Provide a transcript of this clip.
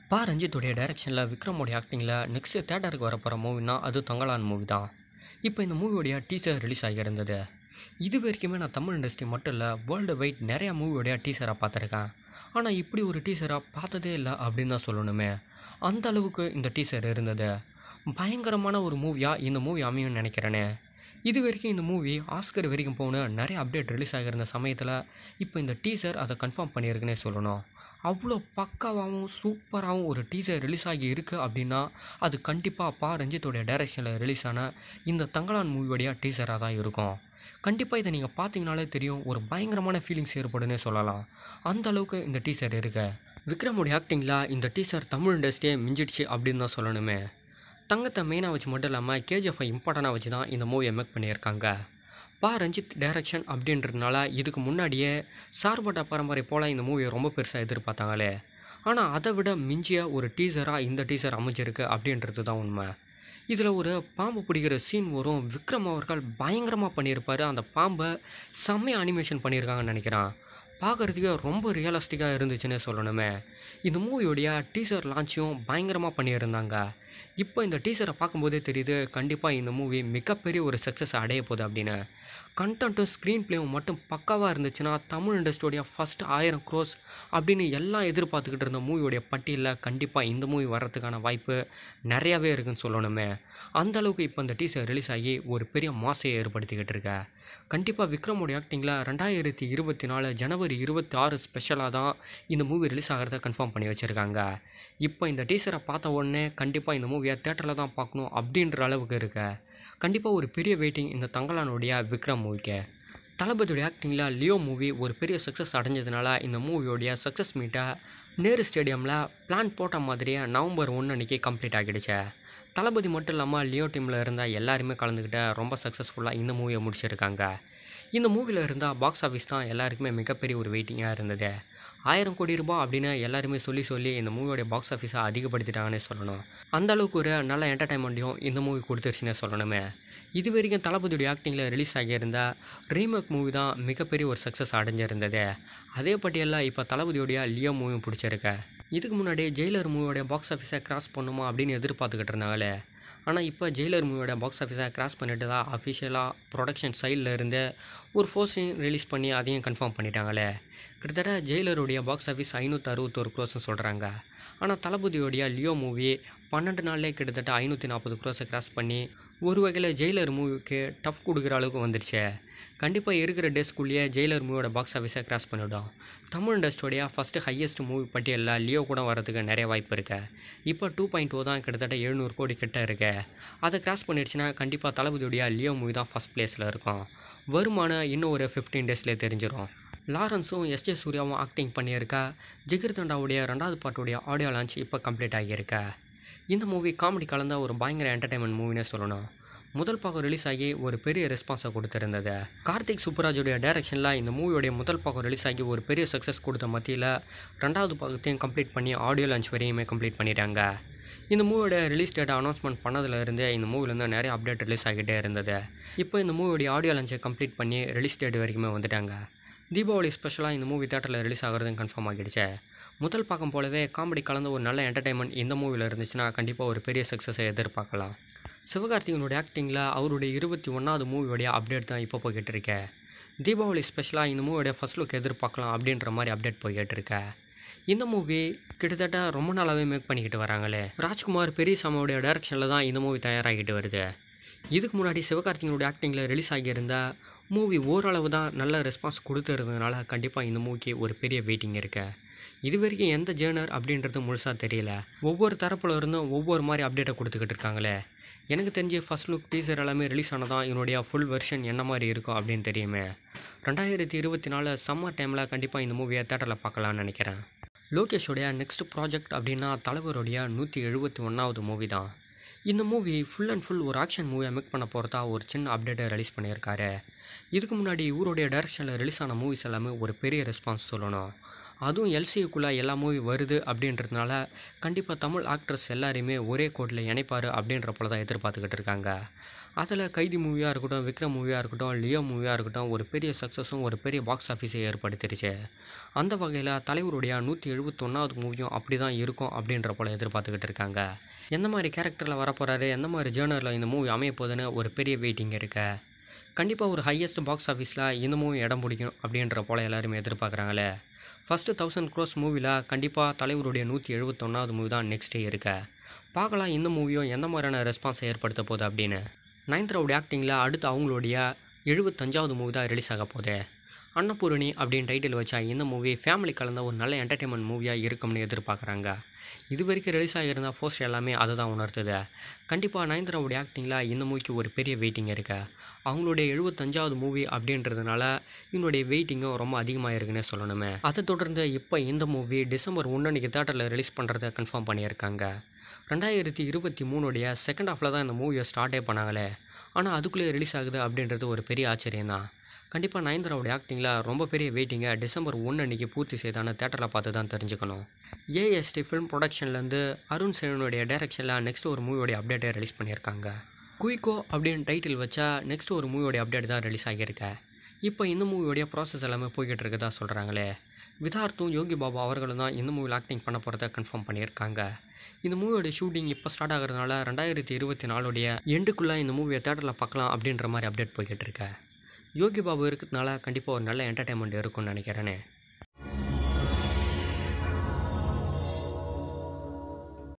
பா ரஞ்சித்துடைய டைரக்ஷனில் விக்ரமோடைய ஆக்டிங்கில் நெக்ஸ்ட் தேட்டருக்கு வர போகிற மூவினா அது தங்கலான் மூவி தான் இப்போ இந்த மூவியோடைய டீசர் ரிலீஸ் ஆகியிருந்தது இது வரைக்குமே நான் தமிழ் இண்டஸ்ட்ரி மட்டும் இல்லை வேர்ல்டு வைட் நிறையா மூவியோடைய டீசராக பார்த்துருக்கேன் ஆனால் இப்படி ஒரு டீசராக பார்த்ததே இல்லை அப்படின்னு தான் சொல்லணுமே அந்த அளவுக்கு இந்த டீசர் இருந்தது பயங்கரமான ஒரு மூவியாக இந்த மூவி அமையும்னு நினைக்கிறேனே இது வரைக்கும் இந்த மூவி ஆஸ்கர் வரைக்கும் போன நிறைய அப்டேட் ரிலீஸ் ஆகியிருந்த சமயத்தில் இப்போ இந்த டீசர் அதை கன்ஃபார்ம் பண்ணியிருக்குன்னே சொல்லணும் அவ்வளோ பக்காவாகவும் சூப்பராகவும் ஒரு டீசர் ரிலீஸ் ஆகி இருக்குது அப்படின்னா அது கண்டிப்பாக பா ரஞ்சித்தோடைய டைரக்ஷனில் ரிலீஸ் ஆன இந்த தங்கலான் மூவியோடைய டீசராக தான் இருக்கும் கண்டிப்பாக இதை நீங்கள் பார்த்தீங்கனாலே தெரியும் ஒரு பயங்கரமான ஃபீலிங்ஸ் ஏற்படுன்னே சொல்லலாம் அந்த அளவுக்கு இந்த டீசர் இருக்கு விக்ரமுடைய ஆக்டிங்கில் இந்த டீசர் தமிழ் இண்டஸ்ட்ரியே மிஞ்சிடுச்சு அப்படின்னு தான் சொல்லணுமே தங்கத்தை மெயினாக வச்சு மட்டும் இல்லாமல் கேஜிஎஃப்ஐ இம்பார்ட்டண்டாக வச்சு தான் இந்த மூவியை மேக் பண்ணியிருக்காங்க பா ரஞ்சித் டைரக்ஷன் அப்படின்றதுனால இதுக்கு முன்னாடியே சார்பட்டா பரம்பரை போல் இந்த மூவியை ரொம்ப பெருசாக எதிர்பார்த்தாங்களே ஆனால் அதை விட மிஞ்சிய ஒரு டீசராக இந்த டீசர் அமைஞ்சிருக்கு அப்படின்றது தான் உண்மை இதில் ஒரு பாம்பு பிடிக்கிற சீன் வரும் விக்ரம் அவர்கள் பயங்கரமாக பண்ணியிருப்பார் அந்த பாம்பை செம்மையாக அனிமேஷன் பண்ணியிருக்காங்கன்னு நினைக்கிறேன் பார்க்குறதுக்கு ரொம்ப ரியலிஸ்டிக்காக இருந்துச்சுன்னே சொல்லணுமே இந்த மூவியோடைய டீசர் லான்ச்சும் பயங்கரமாக பண்ணியிருந்தாங்க இப்போ இந்த டீசரை பார்க்கும்போதே தெரியுது கண்டிப்பாக இந்த மூவி மிகப்பெரிய ஒரு சக்ஸஸ் அடைய போகுது அப்படின்னு கண்டென்ட்டும் ஸ்க்ரீன் ப்ளேவும் மட்டும் பக்காவாக இருந்துச்சுன்னா தமிழ் இண்டஸ்ட்ரியோடைய ஃபஸ்ட் ஆயிரம் க்ரோஸ் அப்படின்னு எல்லாம் எதிர்பார்த்துக்கிட்டு இருந்த மூவியோடைய பட்டியலில் கண்டிப்பாக இந்த மூவி வர்றதுக்கான வாய்ப்பு நிறையாவே இருக்குன்னு சொல்லணுமே அந்த அளவுக்கு இப்போ இந்த டீசர் ரிலீஸ் ஆகி ஒரு பெரிய மாசையை ஏற்படுத்திக்கிட்டு இருக்க கண்டிப்பாக விக்ரமோடைய ஆக்டிங்கில் ரெண்டாயிரத்தி இருபத்தி நாலு ஜனவரி இருபத்தி ஆறு ஸ்பெஷலாக தான் இந்த மூவி ரிலீஸ் ஆகிறத கன்ஃபார்ம் பண்ணி வச்சுருக்காங்க இப்போ இந்த டீசரை பார்த்த உடனே கண்டிப்பாக இந்த மூவியை தேட்டரில் தான் பார்க்கணும் அப்படின்ற அளவுக்கு இருக்க கண்டிப்பாக ஒரு பெரிய வெயிட்டிங் இந்த தங்கலானுடைய விக்ரம் மூவிக்கு தளபதியுடைய ஆக்டிங்கில் லியோ மூவி ஒரு பெரிய சக்ஸஸ் அடைஞ்சதுனால இந்த மூவியோடைய சக்ஸஸ் மீட்டை நேரு ஸ்டேடியமில் பிளான் போட்ட மாதிரியே நவம்பர் ஒன்று அன்றைக்கி கம்ப்ளீட் ஆகிடுச்சு தளபதி மட்டும் இல்லாமல் லியோ டீமில் இருந்த எல்லாருமே கலந்துக்கிட்ட ரொம்ப சக்ஸஸ்ஃபுல்லாக இந்த மூவியை முடிச்சிருக்காங்க இந்த மூவியில் இருந்தால் பாக்ஸ் ஆஃபீஸ் தான் எல்லாருக்குமே மிகப்பெரிய ஒரு வெயிட்டிங்காக இருந்தது ஆயிரம் கோடி ரூபாய் அப்படின்னு எல்லாருமே சொல்லி சொல்லி இந்த மூவியோடைய பாக்ஸ் ஆஃபீஸை அதிகப்படுத்திட்டாங்கன்னே சொல்லணும் அந்த அளவுக்கு ஒரு நல்ல என்டர்டைன்மெண்ட்டையும் இந்த மூவி கொடுத்துருச்சுன்னே சொல்லணுமே இது வரைக்கும் தளபதியுடைய ஆக்டிங்கில் ரிலீஸ் ஆகியிருந்த ரீமேக் மூவி தான் மிகப்பெரிய ஒரு சக்ஸஸ் அடைஞ்சிருந்தது அதே பட்டியலில் இப்போ தளபதியோடைய லியோ மூவியும் பிடிச்சிருக்க இதுக்கு முன்னாடி ஜெயிலர் மூவியோடைய பாக்ஸ் ஆஃபீஸை கிராஸ் பண்ணுமா அப்படின்னு எதிர்பார்த்துக்கிட்டு இருந்தாங்களே ஆனால் இப்போ ஜெயிலர் மூவியோட பாக்ஸ் ஆஃபீஸை கிராஸ் பண்ணிட்டு தான் அஃபிஷியலாக ப்ரொடக்ஷன் சைடில் இருந்து ஒரு ஃபோர்ஸையும் ரிலீஸ் பண்ணி அதையும் கன்ஃபார்ம் பண்ணிட்டாங்களே கிட்டத்தட்ட ஜெயிலருடைய பாக்ஸ் ஆஃபீஸ் ஐநூற்றி அறுபத்தோரு க்ரோஸ்னு சொல்கிறாங்க ஆனால் தளபதியோடைய லியோ மூவி பன்னெண்டு நாள்லேயே கிட்டத்தட்ட ஐநூற்றி நாற்பது க்ரோஸை கிராஸ் பண்ணி ஒரு வகையில் ஜெயிலர் மூவிக்கு டஃப் கொடுக்குற அளவுக்கு வந்துடுச்சு கண்டிப்பாக இருக்கிற டேஸ்க்குள்ளேயே ஜெயிலர் மூவியோட பாக்ஸ் ஆஃபீஸை கிராஸ் பண்ணிவிடும் தமிழ் இண்டஸ்ட்ரியோடைய ஃபஸ்ட்டு ஹையஸ்ட் மூவி பட்டியலில் லியோ கூட வரதுக்கு நிறைய வாய்ப்பு இருக்கு இப்போ டூ பாயிண்ட் டூ தான் கிட்டத்தட்ட எழுநூறு கோடி கிட்ட இருக்கு அதை கிராஸ் பண்ணிடுச்சுன்னா கண்டிப்பாக தளபதியுடைய லியோ மூவி தான் ஃபஸ்ட் பிளேஸில் இருக்கும் வருமானம் இன்னும் ஒரு ஃபிஃப்டீன் டேஸ்லேயே தெரிஞ்சிடும் லாரன்ஸும் எஸ்ஜே சூர்யாவும் ஆக்டிங் பண்ணியிருக்க ஜிகிர் தண்டாவுடைய ரெண்டாவது பாட்டுடைய ஆடியோ லான்ச் இப்போ கம்ப்ளீட் ஆகியிருக்க இந்த மூவி காமெடி கலந்த ஒரு பயங்கர என்டர்டைன்மெண்ட் மூவினே சொல்லணும் முதல் பாகம் ரிலீஸ் ஆகி ஒரு பெரிய ரெஸ்பான்ஸை கொடுத்துருந்தது கார்த்திக் சுப்புராஜோடைய டைரக்ஷனில் இந்த மூவியோடைய முதல் பாகம் ரிலீஸ் ஆகி ஒரு பெரிய சக்ஸஸ் கொடுத்த மத்தியில் ரெண்டாவது பாகத்தையும் கம்ப்ளீட் பண்ணி ஆடியோ லான்ச் வரையுமே கம்ப்ளீட் பண்ணிட்டாங்க இந்த மூவியோட ரிலீஸ் டேட்டை அனௌன்ஸ்மெண்ட் பண்ணதுலேருந்தே இந்த மூவிலேருந்து நிறைய அப்டேட் ரிலீஸ் ஆகிட்டே இருந்தது இப்போ இந்த மூவியோடைய ஆடியோ லான்ச்சை கம்ப்ளீட் பண்ணி ரிலீஸ் டேட் வரைக்குமே வந்துட்டாங்க தீபாவளி ஸ்பெஷலாக இந்த மூவி தேட்டரில் ரிலீஸ் ஆகிறதும் கன்ஃபார்ம் ஆகிடுச்சு முதல் பார்க்கும் போலவே காமெடி கலந்த ஒரு நல்ல என்டர்டைன்மெண்ட் இந்த மூவியில் இருந்துச்சுன்னா கண்டிப்பாக ஒரு பெரிய சக்ஸஸை எதிர்பார்க்கலாம் சிவகார்த்திகனுடைய ஆக்டிங்கில் அவருடைய இருபத்தி ஒன்றாவது மூவியோடைய அப்டேட் தான் இப்போ போய்கிட்டு இருக்கேன் தீபாவளி ஸ்பெஷலாக இந்த மூவியோடைய ஃபஸ்ட் லுக் எதிர்பார்க்கலாம் அப்படின்ற மாதிரி அப்டேட் போய்கிட்டு இருக்க இந்த மூவி கிட்டத்தட்ட ரொம்ப நாளாகவே மேக் பண்ணிக்கிட்டு வராங்களே ராஜ்குமார் பெரியசாமியோடைய டைரக்ஷனில் தான் இந்த மூவி தயாராகிட்டு வருது இதுக்கு முன்னாடி சிவகார்த்திகனுடைய ஆக்டிங்கில் ரிலீஸ் ஆகியிருந்த மூவி ஓரளவு தான் நல்ல ரெஸ்பான்ஸ் கொடுத்துருந்ததுனால கண்டிப்பாக இந்த மூவிக்கு ஒரு பெரிய வெயிட்டிங் இருக்கு இது வரைக்கும் எந்த ஜேர்னர் அப்படின்றது முழுசாக தெரியல ஒவ்வொரு தரப்புல இருந்தும் ஒவ்வொரு மாதிரி அப்டேட்டை கொடுத்துக்கிட்டு இருக்காங்களே எனக்கு தெரிஞ்சு ஃபஸ்ட் லுக் டீசர் எல்லாமே ரிலீஸ் ஆனதான் என்னுடைய ஃபுல் வெர்ஷன் என்ன மாதிரி இருக்கும் அப்படின்னு தெரியுமே ரெண்டாயிரத்தி இருபத்தி நாலு சம்மர் டைமில் கண்டிப்பாக இந்த மூவியை தேட்டரில் பார்க்கலான்னு நினைக்கிறேன் லோகேஷோடைய நெக்ஸ்ட் ப்ராஜெக்ட் அப்படின்னா தலைவருடைய நூற்றி எழுபத்தி ஒன்றாவது மூவி தான் இந்த மூவி ஃபுல் அண்ட் ஃபுல் ஒரு ஆக்ஷன் மூவியை மேக் பண்ண போகிறதா ஒரு சின்ன அப்டேட்டை ரிலீஸ் பண்ணியிருக்காரு இதுக்கு முன்னாடி இவருடைய டைரக்ஷனில் ரிலீஸ் ஆன மூவிஸ் எல்லாமே ஒரு பெரிய ரெஸ்பான்ஸ் சொல்லணும் அதுவும் எல்சியுக்குள்ளே எல்லா மூவி வருது அப்படின்றதுனால கண்டிப்பாக தமிழ் ஆக்ட்ரஸ் எல்லாரையுமே ஒரே கோட்டில் இணைப்பார் அப்படின்ற போல தான் எதிர்பார்த்துக்கிட்டு இருக்காங்க அதில் கைதி மூவியாக இருக்கட்டும் விக்ரம் மூவியாக இருக்கட்டும் லியோ மூவியாக இருக்கட்டும் ஒரு பெரிய சக்ஸஸும் ஒரு பெரிய பாக்ஸ் ஆஃபீஸை ஏற்படுத்திருச்சு அந்த வகையில் தலைவருடைய நூற்றி எழுபத்தொன்னாவது மூவியும் அப்படி தான் இருக்கும் அப்படின்ற போல எதிர்பார்த்துக்கிட்டு இருக்காங்க எந்த மாதிரி கேரக்டரில் வரப்போகிறாரு எந்த மாதிரி ஜேர்னரில் இந்த மூவி அமைய போகுதுன்னு ஒரு பெரிய வெயிட்டிங் இருக்கு கண்டிப்பாக ஒரு ஹையஸ்ட் பாக்ஸ் ஆஃபீஸில் இந்த மூவி இடம் பிடிக்கும் அப்படின்ற போல எல்லாருமே எதிர்பார்க்குறாங்களே ஃபஸ்ட்டு தௌசண்ட் க்ரோஸ் மூவியில் கண்டிப்பாக தலைவருடைய நூற்றி எழுபத்தொன்னாவது மூவி தான் நெக்ஸ்ட் இருக்க பார்க்கலாம் இந்த மூவியும் எந்த மாதிரியான ரெஸ்பான்ஸை ஏற்படுத்த போகுது அப்படின்னு நயன்தாராவுடைய ஆக்டிங்கில் அடுத்து அவங்களுடைய எழுபத்தஞ்சாவது மூவி தான் ரிலீஸ் ஆக போகுது அன்னபூரணி அப்படின்னு டைட்டில் வச்சா இந்த மூவி ஃபேமிலி கலந்த ஒரு நல்ல என்டர்டெயின்மெண்ட் மூவியாக இருக்கும்னு எதிர்பார்க்குறாங்க இது வரைக்கும் ரிலீஸ் ஆகியிருந்த போஸ்ட் எல்லாமே அதை தான் உணர்த்துது கண்டிப்பாக நயன்தாராவுடைய ஆக்டிங்கில் இந்த மூவிக்கு ஒரு பெரிய வெயிட்டிங் இருக்கு அவங்களுடைய எழுபத்தஞ்சாவது மூவி அப்படின்றதுனால இதனுடைய வெயிட்டிங்கும் ரொம்ப அதிகமாக இருக்குன்னே சொல்லணுமே அதை தொடர்ந்து இப்போ இந்த மூவி டிசம்பர் ஒன்றன்னைக்கு தேட்டரில் ரிலீஸ் பண்ணுறதை கன்ஃபார்ம் பண்ணியிருக்காங்க ரெண்டாயிரத்தி இருபத்தி மூணுடைய செகண்ட் ஹாஃபில் தான் இந்த மூவியை ஸ்டார்ட்டே பண்ணாங்களே ஆனால் அதுக்குள்ளே ரிலீஸ் ஆகுது அப்படின்றது ஒரு பெரிய ஆச்சரியம் தான் கண்டிப்பாக நயன்தாராவுடைய ஆக்டிங்கில் ரொம்ப பெரிய வெயிட்டிங்கை டிசம்பர் ஒன்று அன்றைக்கி பூர்த்தி செய்தான தேட்டரில் பார்த்து தான் தெரிஞ்சுக்கணும் ஏஎஸ்டி ஃபிலிம் ப்ரொடக்ஷன்லேருந்து அருண் சேனனுடைய டைரக்ஷனில் நெக்ஸ்ட் ஒரு மூவியோடைய அப்டேட்டை ரிலீஸ் பண்ணியிருக்காங்க குயிக்கோ அப்படின்னு டைட்டில் வச்சா நெக்ஸ்ட் ஒரு மூவியோடைய அப்டேட் தான் ரிலீஸ் ஆகியிருக்க இப்போ இந்த மூவியோடைய ப்ராசஸ் எல்லாமே போய்கிட்டு இருக்கதா சொல்கிறாங்களே விதார்த்தும் யோகி பாபா அவர்களும் தான் இந்த மூவியில் ஆக்டிங் பண்ண போகிறத கன்ஃபார்ம் பண்ணியிருக்காங்க இந்த மூவியோட ஷூட்டிங் இப்போ ஸ்டார்ட் ஆகிறதுனால ரெண்டாயிரத்தி இருபத்தி நாலுடைய எண்டுக்குள்ளே இந்த மூவியை தேட்டரில் பார்க்கலாம் அப்படின்ற மாதிரி அப்டேட் போய்கிட்டு இருக்க யோகி பாபு இருக்கிறதுனால கண்டிப்பாக ஒரு நல்ல என்டர்டைன்மெண்ட் இருக்கும்னு நினைக்கிறேனே